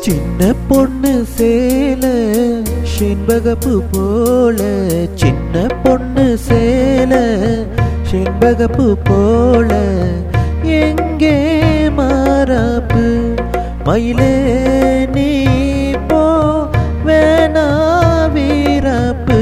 சின்ன பொண்ணு சேல செண்பகப்பு போல சின்ன பொண்ணு சேல செண்பகப்பு போல எங்கே மாறாப்பு மயிலே நீ போ வேணா வீரப்பு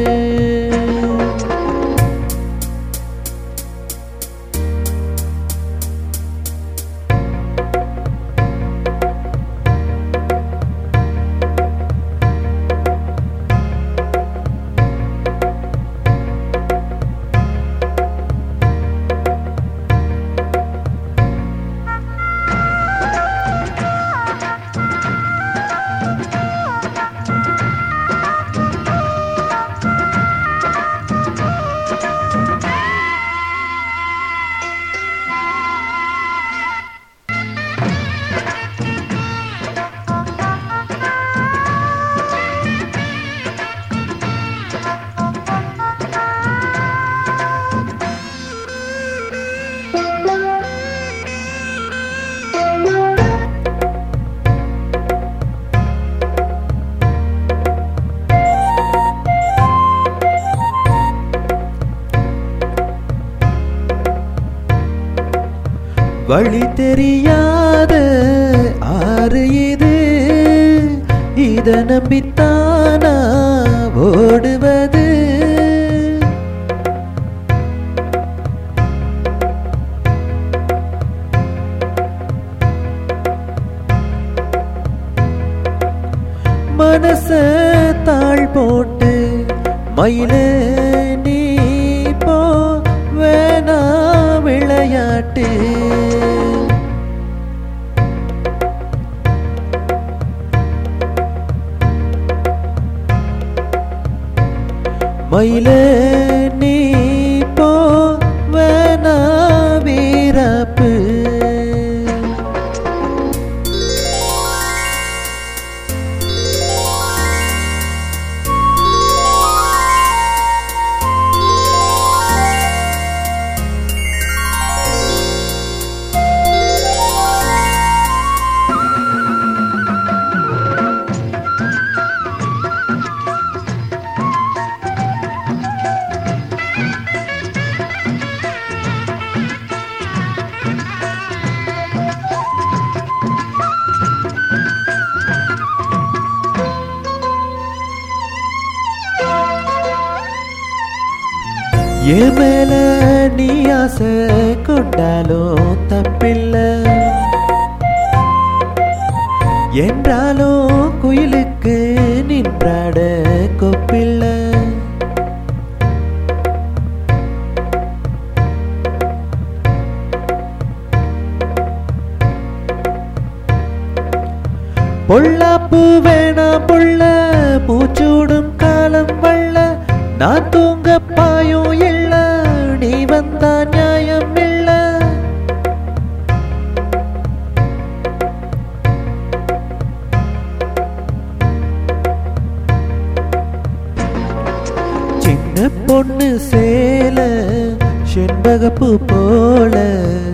வழி தெரியாத ஆறு இது இத நம்பித்தானா ஓடுவது மனச தாழ் போட்டு மயிலே நீ போ வேணா விளையாட்டு மயிலே நீ போ வேணா வீரப்பு என் மேல நீ ஆசை கொண்டாலும் தப்பில்லை என்றாலும் குயிலுக்கு நின்றாட கொப்பில்லை பொல்லாப்பு வேணா புள்ள பூச்சூடும் காலம் வள்ள நான் தூங்க பாயும் இல்ல நீ வந்தா நியாயம் இல்ல சின்ன பொண்ணு சேல செண்பகப்பு போல